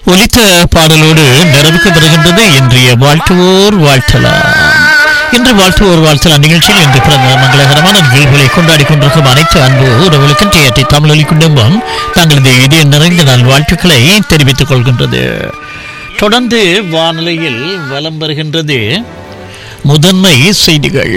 ஒலித்த பாடலோடு நிறைவுக்கு வருகின்றது இன்றைய வாழ்த்துவோர் வாழ்த்தலாம் இன்று வாழ்த்துவோர் வாழ்த்தலாம் நிகழ்ச்சியில் இன்று பிறந்த மங்களகரமான நிகழ்வுகளை கொண்டாடி கொண்டிருக்கும் அனைத்து அன்பு உறவுகளுக்கும் டிஆர்டி தமிழொலி குடும்பம் தங்களது இதய நிறைந்த நாள் வாழ்த்துக்களை தெரிவித்துக் கொள்கின்றது தொடர்ந்து வானிலையில் வலம் வருகின்றது முதன்மை செய்திகள்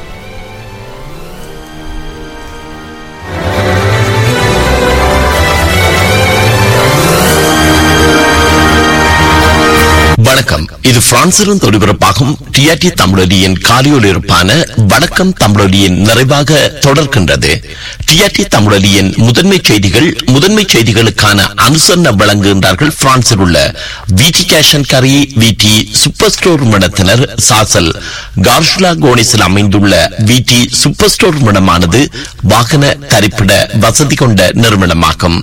வணக்கம் இது பிரான்சிலிருந்து ஒளிபரப்பாகும் டிஆர்டி தமிழொலியின் காலியொலிருப்பான வணக்கம் தமிழொலியின் நிறைவாக தொடர்கின்றது டிஆர்டி தமிழொலியின் முதன்மை செய்திகள் முதன்மை செய்திகளுக்கான அனுசரணை வழங்குகின்றார்கள் பிரான்சில் உள்ள விடி கேஷன் கரி விடி சூப்பர் ஸ்டோர் நிறுவனத்தினர் சாசல் கார்ஷ்லா கோனிஸில் அமைந்துள்ள விடி சூப்பர் ஸ்டோர் நிறுவனமானது வாகன தரிப்பிட வசதி கொண்ட நிறுவனமாகும்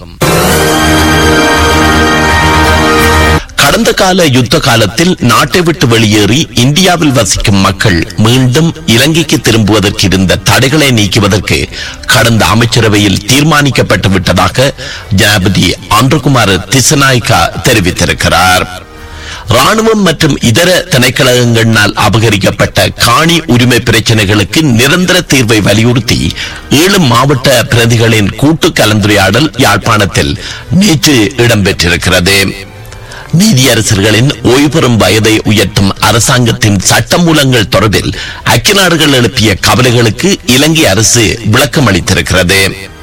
கடந்த கால யுத்த காலத்தில் நாட்டை விட்டு வெளியேறி இந்தியாவில் வசிக்கும் மக்கள் மீண்டும் இலங்கைக்கு திரும்புவதற்கு இருந்த தடைகளை நீக்குவதற்கு கடந்த அமைச்சரவையில் தீர்மானிக்கப்பட்டு விட்டதாக ஜனாபதி ஆந்திரகுமார் திசநாயக்கா தெரிவித்திருக்கிறார் ராணுவம் மற்றும் இதர திணைக்களங்களால் அபகரிக்கப்பட்ட காணி உரிமை பிரச்சனைகளுக்கு நிரந்தர தீர்வை வலியுறுத்தி ஏழு மாவட்ட பிரதிகளின் கூட்டு கலந்துரையாடல் யாழ்ப்பாணத்தில் நேற்று இடம்பெற்றிருக்கிறது நீதியரசர்களின் ஓய்வு பெறும் வயதை உயர்த்தும் அரசாங்கத்தின் சட்டமூலங்கள் தொடர்பில் ஐக்கிய நாடுகள் எழுப்பிய கவலைகளுக்கு இலங்கை அரசு விளக்கம் அளித்திருக்கிறது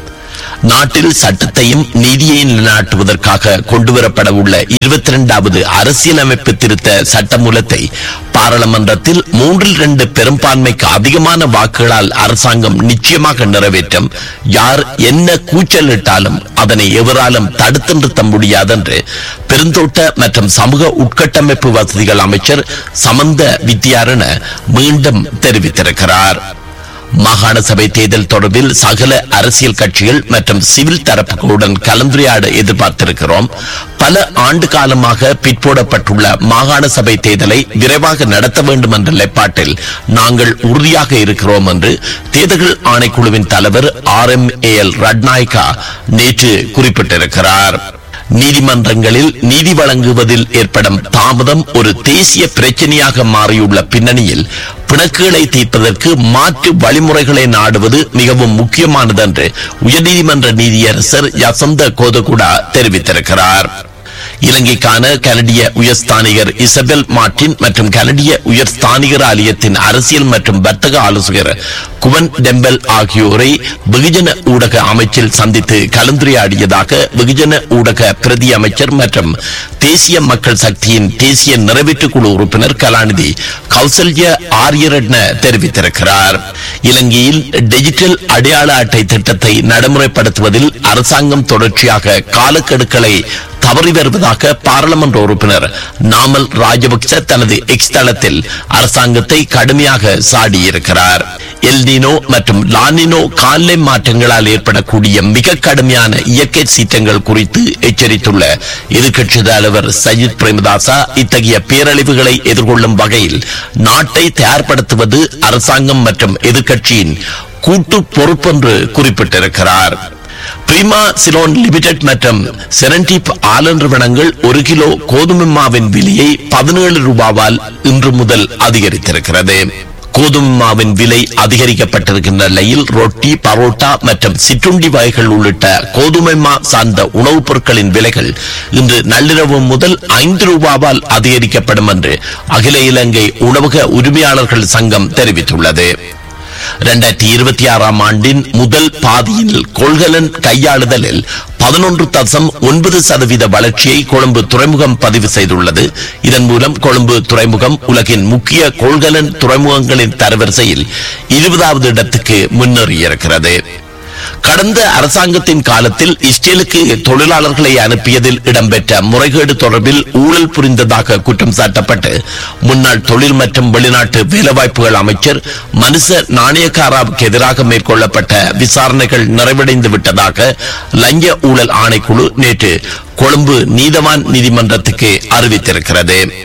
நாட்டில் சட்டத்தையும் நீதியையும் நிலைநாட்டுவதற்காக கொண்டுவரப்பட உள்ள இருபத்தி இரண்டாவது அரசியலமைப்பு திருத்த சட்டமூலத்தை பாராளுமன்றத்தில் மூன்றில் இரண்டு பெரும்பான்மைக்கு அதிகமான வாக்குகளால் அரசாங்கம் நிச்சயமாக நிறைவேற்றும் யார் என்ன கூச்சலிட்டாலும் அதனை எவராலும் தடுத்து நிறுத்த முடியாதென்று பெருந்தோட்ட மற்றும் சமூக உட்கட்டமைப்பு வசதிகள் அமைச்சர் சமந்த வித்யாரண மீண்டும் தெரிவித்திருக்கிறார் மாகாண சபை தேர்தல் தொடர்பில் சகல அரசியல் கட்சிகள் மற்றும் சிவில் தரப்புகளுடன் கலந்துரையாட எதிர்பார்த்திருக்கிறோம் பல ஆண்டு காலமாக பிற்போடப்பட்டுள்ள மாகாண சபை தேர்தலை விரைவாக நடத்த வேண்டும் என்ற நிலைப்பாட்டில் நாங்கள் உறுதியாக இருக்கிறோம் என்று தேர்தல்கள் ஆணைக்குழுவின் தலைவர் R M A L Ratnayake நேற்று குறிப்பிட்டிருக்கிறார் நீதிமன்றங்களில் நீதி வழங்குவதில் ஏற்படும் தாமதம் ஒரு தேசிய பிரச்சனையாக மாறியுள்ள பின்னணியில் பிணக்குகளை தீர்ப்பதற்கு மாற்று வழிமுறைகளை நாடுவது மிகவும் முக்கியமானது என்று உயர்நீதிமன்ற நீதியரசர் யசந்த கோதகுடா தெரிவித்திருக்கிறார் இலங்கைக்கான கனடிய உயர்ஸ்தானிகர் இசபெல் மார்டின் மற்றும் கனடிய உயர்ஸ்தானிகர் ஆலயத்தின் அரசியல் மற்றும் வர்த்தக ஆலோசகர் குவன் டெம்பல் ஆகியோரை வெகுஜன ஊடக அமைச்சில் சந்தித்து கலந்துரையாடியதாக வெகுஜன ஊடக பிரதி அமைச்சர் மற்றும் தேசிய மக்கள் சக்தியின் தேசிய நிறைவேற்று குழு உறுப்பினர் கலாநிதி கௌசல்ய ஆரியரட்ன தெரிவித்திருக்கிறார் இலங்கையில் டிஜிட்டல் அடையாள அட்டை திட்டத்தை நடைமுறைப்படுத்துவதில் அரசாங்கம் தொடர்ச்சியாக காலக்கெடுக்களை தவறி வருவதாக பாராளுமன்ற உறுப்பினர் நாமல் ராஜபக்ச தனது எக்ஸ் தளத்தில் அரசாங்கத்தை கடுமையாக சாடியிருக்கிறார் எல்னினோ மற்றும் லானினோ காலை மாற்றங்களால் ஏற்படக்கூடிய மிக கடுமையான இயற்கை சீற்றங்கள் குறித்து எச்சரித்துள்ள எதிர்க்கட்சி தலைவர் சஜித் பிரேமதாசா இத்தகைய பேரழிவுகளை எதிர்கொள்ளும் வகையில் நாட்டை தயார்படுத்துவது அரசாங்கம் மற்றும் எதிர்க்கட்சியின் கூட்டு பொறுப்பென்று குறிப்பிட்டிருக்கிறார் பிரிமா சிலோன் லிமிடெட் மற்றும் செரண்டிப் ஆல நிறுவனங்கள் ஒரு கிலோ கோதுமை மாவின் விலையை பதினேழு ரூபாவால் இன்று முதல் அதிகரித்திருக்கிறது கோதுமை மாவின் விலை அதிகரிக்கப்பட்டிருக்கின்ற நிலையில் ரொட்டி பரோட்டா மற்றும் சிற்றுண்டி வகைகள் உள்ளிட்ட கோதுமை மா சார்ந்த உணவுப் பொருட்களின் விலைகள் இன்று நள்ளிரவு முதல் ஐந்து ரூபாவால் அதிகரிக்கப்படும் என்று அகில இலங்கை உணவக உரிமையாளர்கள் சங்கம் தெரிவித்துள்ளது இரண்டாயிரத்தி இருபத்தி ஆறாம் ஆண்டின் முதல் பாதியில் கொள்கலன் கையாளுதலில் பதினொன்று தசம் ஒன்பது சதவீத வளர்ச்சியை கொழும்பு துறைமுகம் பதிவு செய்துள்ளது இதன் மூலம் கொழும்பு துறைமுகம் உலகின் முக்கிய கொள்கலன் துறைமுகங்களின் தரவரிசையில் இருபதாவது இடத்துக்கு முன்னேறியிருக்கிறது கடந்த அரசாங்கத்தின் காலத்தில் இஸ்ரேலுக்கு தொழிலாளர்களை அனுப்பியதில் இடம்பெற்ற முறைகேடு தொடர்பில் ஊழல் புரிந்ததாக குற்றம் சாட்டப்பட்டு முன்னாள் தொழில் மற்றும் வெளிநாட்டு வேலைவாய்ப்புகள் அமைச்சர் மனுச நாணயக்காராவுக்கு எதிராக மேற்கொள்ளப்பட்ட விசாரணைகள் நிறைவடைந்து விட்டதாக லஞ்ச ஊழல் ஆணைக்குழு நேற்று கொழும்பு நீதவான் நீதிமன்றத்துக்கு அறிவித்திருக்கிறது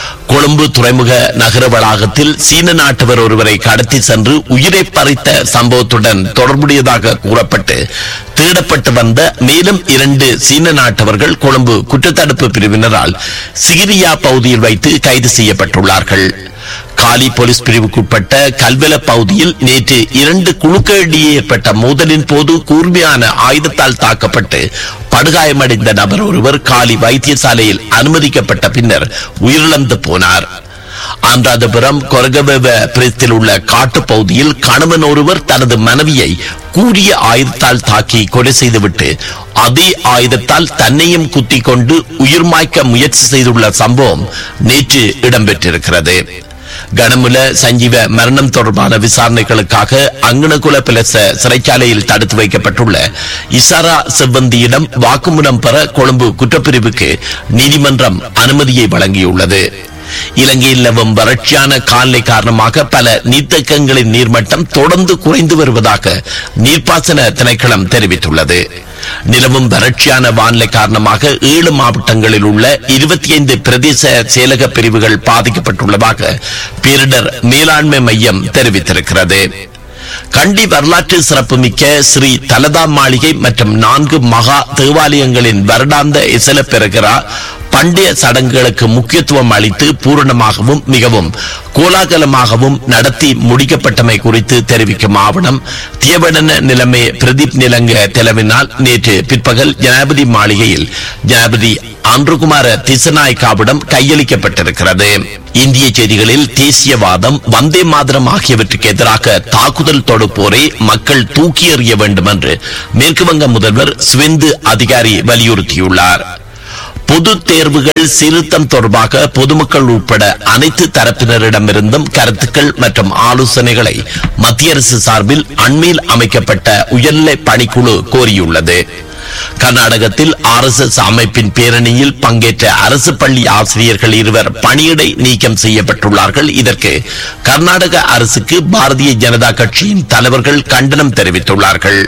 கொழும்பு துறைமுக நகர வளாகத்தில் சீன நாட்டவர் ஒருவரை கடத்தி சென்று உயிரை பறித்த சம்பவத்துடன் தொடர்புடையதாக கூறப்பட்டு தேடப்பட்டு வந்த மேலும் இரண்டு சீன நாட்டவர்கள் கொழும்பு குற்றத்தடுப்பு பிரிவினரால் சிகிரியா பகுதியில் வைத்து கைது செய்யப்பட்டுள்ளார்கள் காலி போலீஸ் பிரிவுக்குட்பட்ட கல்வெல பகுதியில் நேற்று இரண்டு குழுக்களிடையே ஏற்பட்ட மோதலின் போது கூர்மையான ஆயுதத்தால் தாக்கப்பட்டு படுகாயமடைந்த நபர் ஒருவர் காலி வைத்தியசாலையில் அனுமதிக்கப்பட்ட பின்னர் உயிரிழந்து போனார் அனுராதபுரம் கொரகவெவ பிரத்தில் உள்ள காட்டுப் பகுதியில் கணவன் ஒருவர் தனது மனைவியை கூறிய ஆயுதத்தால் தாக்கி கொலை செய்துவிட்டு அதே ஆயுதத்தால் தன்னையும் குத்திக் கொண்டு உயிர் மாய்க்க முயற்சி செய்துள்ள சம்பவம் நேற்று இடம்பெற்றிருக்கிறது கனமுல சஞ்சீவ மரணம் தொடர்பான விசாரணைகளுக்காக அங்கனகுல பிளச சிறைச்சாலையில் தடுத்து வைக்கப்பட்டுள்ள இசாரா செவ்வந்தியிடம் வாக்குமூலம் பெற கொழும்பு குற்றப்பிரிவுக்கு நீதிமன்றம் அனுமதியை வழங்கியுள்ளது இலங்கையில் நிலவும் வறட்சியான காலநிலை காரணமாக பல நீர்த்தேக்கங்களின் நீர்மட்டம் தொடர்ந்து குறைந்து வருவதாக நீர்ப்பாசன திணைக்களம் தெரிவித்துள்ளது நிலவும் வறட்சியான வானிலை காரணமாக ஏழு மாவட்டங்களில் உள்ள இருபத்தி ஐந்து பிரதேச செயலக பிரிவுகள் பாதிக்கப்பட்டுள்ளதாக பேரிடர் மேலாண்மை மையம் தெரிவித்திருக்கிறது கண்டி வரலாற்று சிறப்புமிக்க ஸ்ரீ தலதா மாளிகை மற்றும் நான்கு மகா தேவாலயங்களின் வருடாந்த இசல பெறுகிறா பண்டைய சடங்குகளுக்கு முக்கியத்துவம் அளித்து பூரணமாகவும் மிகவும் கோலாகலமாகவும் நடத்தி முடிக்கப்பட்டமை குறித்து தெரிவிக்கும் ஆவணம் தியவடன நிலைமை பிரதீப் நிலங்க தலைவினால் நேற்று பிற்பகல் ஜனாபதி மாளிகையில் ஜனாபதி அன்றுகுமார திசநாயக்காவிடம் கையளிக்கப்பட்டிருக்கிறது இந்திய செய்திகளில் தேசியவாதம் வந்தே மாதரம் ஆகியவற்றுக்கு எதிராக தாக்குதல் தொடுப்போரை மக்கள் தூக்கி எறிய வேண்டும் என்று மேற்குவங்க முதல்வர் ஸ்வெந்து அதிகாரி வலியுறுத்தியுள்ளார் பொது தேர்வுகள் சீர்திருத்தம் தொடர்பாக பொதுமக்கள் உட்பட அனைத்து தரப்பினரிடமிருந்தும் கருத்துக்கள் மற்றும் ஆலோசனைகளை மத்திய அரசு சார்பில் அண்மையில் அமைக்கப்பட்ட உயர்நிலை பணிக்குழு கோரியுள்ளது கர்நாடகத்தில் ஆர் எஸ் எஸ் அமைப்பின் பேரணியில் பங்கேற்ற அரசு பள்ளி ஆசிரியர்கள் இருவர் பணியிடை நீக்கம் செய்யப்பட்டுள்ளார்கள் இதற்கு கர்நாடக அரசுக்கு பாரதிய ஜனதா கட்சியின் தலைவர்கள் கண்டனம் தெரிவித்துள்ளார்கள்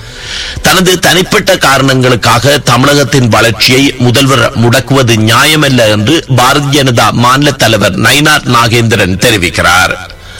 தனது தனிப்பட்ட காரணங்களுக்காக தமிழகத்தின் வளர்ச்சியை முதல்வர் முடக்குவது நியாயமல்ல என்று பாரதிய ஜனதா மாநில தலைவர் நயினார் நாகேந்திரன் தெரிவிக்கிறார்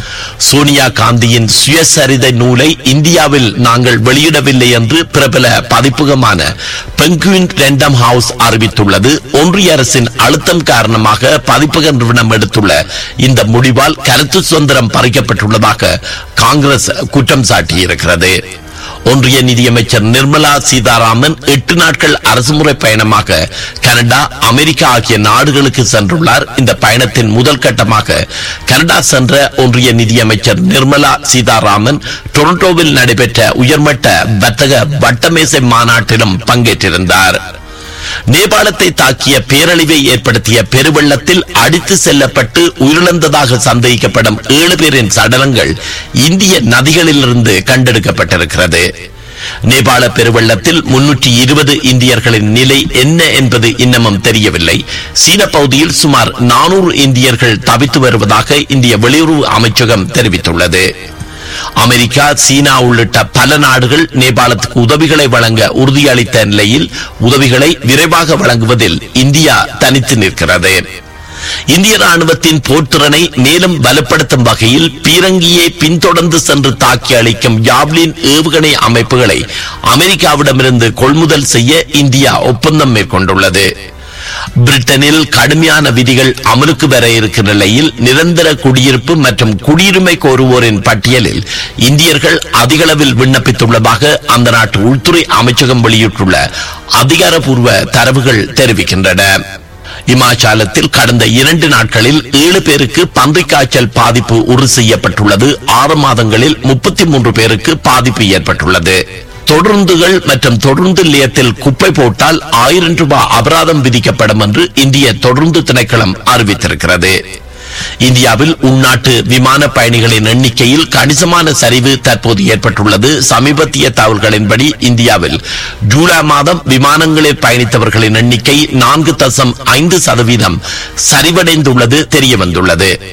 சோனியா காந்தியின் சுயசரிதை நூலை இந்தியாவில் நாங்கள் வெளியிடவில்லை என்று பிரபல பதிப்பகமான பெங்குவின் ரெண்டம் ஹவுஸ் அறிவித்துள்ளது ஒன்றிய அரசின் அழுத்தம் காரணமாக பதிப்பக நிறுவனம் எடுத்துள்ள இந்த முடிவால் கருத்து சுதந்திரம் பறிக்கப்பட்டுள்ளதாக காங்கிரஸ் குற்றம் சாட்டியிருக்கிறது ஒன்றிய நிதியமைச்சர் நிர்மலா சீதாராமன் எட்டு நாட்கள் அரசுமுறை பயணமாக கனடா அமெரிக்கா ஆகிய நாடுகளுக்கு சென்றுள்ளார் இந்த பயணத்தின் முதல் கட்டமாக கனடா சென்ற ஒன்றிய நிதியமைச்சர் நிர்மலா சீதாராமன் டொரண்டோவில் நடைபெற்ற உயர்மட்ட வர்த்தக வட்டமேசை மாநாட்டிலும் பங்கேற்றிருந்தார் நேபாளத்தை தாக்கிய பேரழிவை ஏற்படுத்திய பெருவெள்ளத்தில் அடித்து செல்லப்பட்டு உயிரிழந்ததாக சந்தேகிக்கப்படும் ஏழு பேரின் சடலங்கள் இந்திய நதிகளிலிருந்து கண்டெடுக்கப்பட்டிருக்கிறது நேபாள பெருவெள்ளத்தில் முன்னூற்றி இருபது இந்தியர்களின் நிலை என்ன என்பது இன்னமும் தெரியவில்லை சீன பகுதியில் சுமார் நானூறு இந்தியர்கள் தவித்து வருவதாக இந்திய வெளியுறவு அமைச்சகம் தெரிவித்துள்ளது அமெரிக்கா சீனா உள்ளிட்ட பல நாடுகள் நேபாளத்துக்கு உதவிகளை வழங்க உறுதியளித்த நிலையில் உதவிகளை விரைவாக வழங்குவதில் இந்தியா தனித்து நிற்கிறது இந்திய ராணுவத்தின் போர்த்திறனை மேலும் பலப்படுத்தும் வகையில் பீரங்கியை பின்தொடர்ந்து சென்று தாக்கி அளிக்கும் யாவ்லின் ஏவுகணை அமைப்புகளை அமெரிக்காவிடமிருந்து கொள்முதல் செய்ய இந்தியா ஒப்பந்தம் மேற்கொண்டுள்ளது பிரிட்டனில் கடுமையான விதிகள் அமலுக்கு வர இருக்கிற நிலையில் நிரந்தர குடியிருப்பு மற்றும் குடியுரிமை கோருவோரின் பட்டியலில் இந்தியர்கள் அதிகளவில் விண்ணப்பித்துள்ளதாக அந்த நாட்டு உள்துறை அமைச்சகம் வெளியிட்டுள்ள அதிகாரப்பூர்வ தரவுகள் தெரிவிக்கின்றன இமாச்சலத்தில் கடந்த இரண்டு நாட்களில் ஏழு பேருக்கு பன்றிக் காய்ச்சல் பாதிப்பு உறுதி செய்யப்பட்டுள்ளது ஆறு மாதங்களில் முப்பத்தி மூன்று பேருக்கு பாதிப்பு ஏற்பட்டுள்ளது தொடர்ந்துகள் மற்றும் தொடர்ந்து நிலையத்தில் குப்பை போட்டால் ஆயிரம் ரூபாய் அபராதம் விதிக்கப்படும் என்று இந்திய தொடர்ந்து திணைக்களம் அறிவித்திருக்கிறது இந்தியாவில் உள்நாட்டு விமான பயணிகளின் எண்ணிக்கையில் கணிசமான சரிவு தற்போது ஏற்பட்டுள்ளது சமீபத்திய தகவல்களின்படி இந்தியாவில் ஜூலை மாதம் விமானங்களில் பயணித்தவர்களின் எண்ணிக்கை நான்கு தசம் ஐந்து சதவீதம் சரிவடைந்துள்ளது தெரிய வந்துள்ளது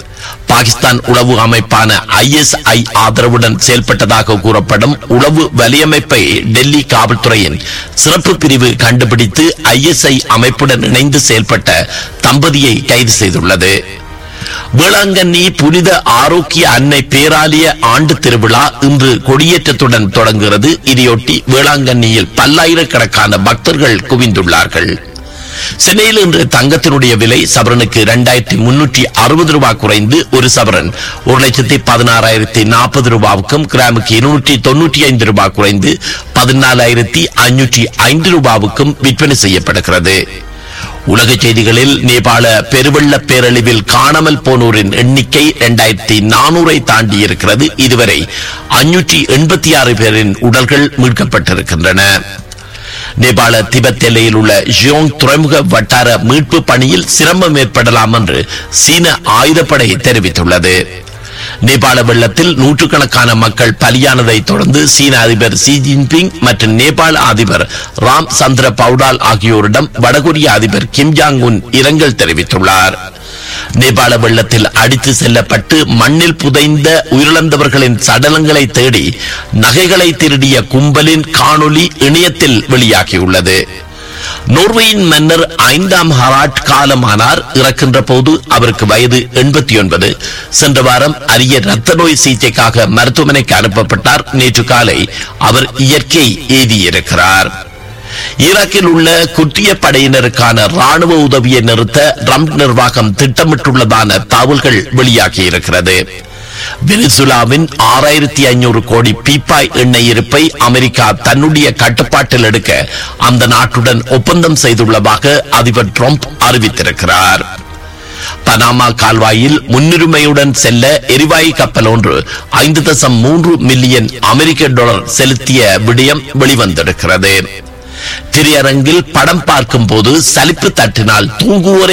பாகிஸ்தான் உளவு அமைப்பான ஐஎஸ்ஐ ஆதரவுடன் செயல்பட்டதாக கூறப்படும் உளவு வலியமைப்பை டெல்லி காவல்துறையின் சிறப்பு பிரிவு கண்டுபிடித்து ஐஎஸ்ஐ அமைப்புடன் இணைந்து செயல்பட்ட தம்பதியை கைது செய்துள்ளது வேளாங்கண்ணி புனித ஆரோக்கிய அன்னை பேராலய ஆண்டு திருவிழா இன்று கொடியேற்றத்துடன் தொடங்குகிறது இதையொட்டி வேளாங்கண்ணியில் பல்லாயிரக்கணக்கான பக்தர்கள் குவிந்துள்ளார்கள் சென்னையில் இன்று தங்கத்தினுடைய விலை சவரனுக்கு இரண்டாயிரத்தி முன்னூற்றி அறுபது ரூபாய் குறைந்து ஒரு சவரன் ஒரு லட்சத்தி பதினாறாயிரத்தி நாற்பது ரூபாவுக்கும் கிராமுக்கு இருநூற்றி தொன்னூற்றி ஐந்து ரூபாய் குறைந்து பதினாலாயிரத்தி ஐநூற்றி ஐந்து ரூபாவுக்கும் விற்பனை செய்யப்படுகிறது உலக செய்திகளில் நேபாள பெருவெள்ள பேரழிவில் காணாமல் போனோரின் எண்ணிக்கை இரண்டாயிரத்தி நானூறை தாண்டி இருக்கிறது இதுவரை அஞ்சூற்றி எண்பத்தி ஆறு பேரின் உடல்கள் மீட்கப்பட்டிருக்கின்றன நேபாள திபெத் எல்லையில் உள்ள ஜியோங் துறைமுக வட்டார மீட்பு பணியில் சிரமம் ஏற்படலாம் என்று சீன ஆயுதப்படை தெரிவித்துள்ளது நேபாள வெள்ளத்தில் நூற்றுக்கணக்கான மக்கள் பலியானதை தொடர்ந்து சீன அதிபர் ஷி ஜின்பிங் மற்றும் நேபாள அதிபர் ராம் சந்திர பவுடால் ஆகியோரிடம் வடகொரிய அதிபர் கிம் ஜாங் உன் இரங்கல் தெரிவித்துள்ளார் நேபாள வெள்ளத்தில் அடித்து செல்லப்பட்டு மண்ணில் புதைந்த உயிரிழந்தவர்களின் சடலங்களை தேடி நகைகளை திருடிய கும்பலின் காணொளி இணையத்தில் வெளியாகியுள்ளது நோர்வேயின் மன்னர் ஐந்தாம் ஹராட் காலமானார் இறக்கின்ற போது அவருக்கு வயது எண்பத்தி ஒன்பது சென்ற வாரம் அரிய ரத்த நோய் சிகிச்சைக்காக மருத்துவமனைக்கு அனுப்பப்பட்டார் நேற்று காலை அவர் இயற்கை எய்தியிருக்கிறார் ஈராக்கில் உள்ள குற்றிய படையினருக்கான ராணுவ உதவியை நிறுத்த ட்ரம்ப் நிர்வாகம் திட்டமிட்டுள்ளதான தகவல்கள் வெளியாகியிருக்கிறது வெனிசுலாவின் ஆறாயிரத்தி ஐநூறு கோடி பீப்பாய் எண்ணெய் இருப்பை அமெரிக்கா தன்னுடைய கட்டுப்பாட்டில் எடுக்க அந்த நாட்டுடன் ஒப்பந்தம் செய்துள்ளதாக அதிபர் ட்ரம்ப் அறிவித்திருக்கிறார் பனாமா கால்வாயில் முன்னுரிமையுடன் செல்ல எரிவாயு கப்பல் ஒன்று ஐந்து தசம் மூன்று மில்லியன் அமெரிக்க டாலர் செலுத்திய விடயம் வெளிவந்திருக்கிறது திரையரங்கில் படம் பார்க்கும் போது சலிப்பு தட்டினால் தூங்குவோரை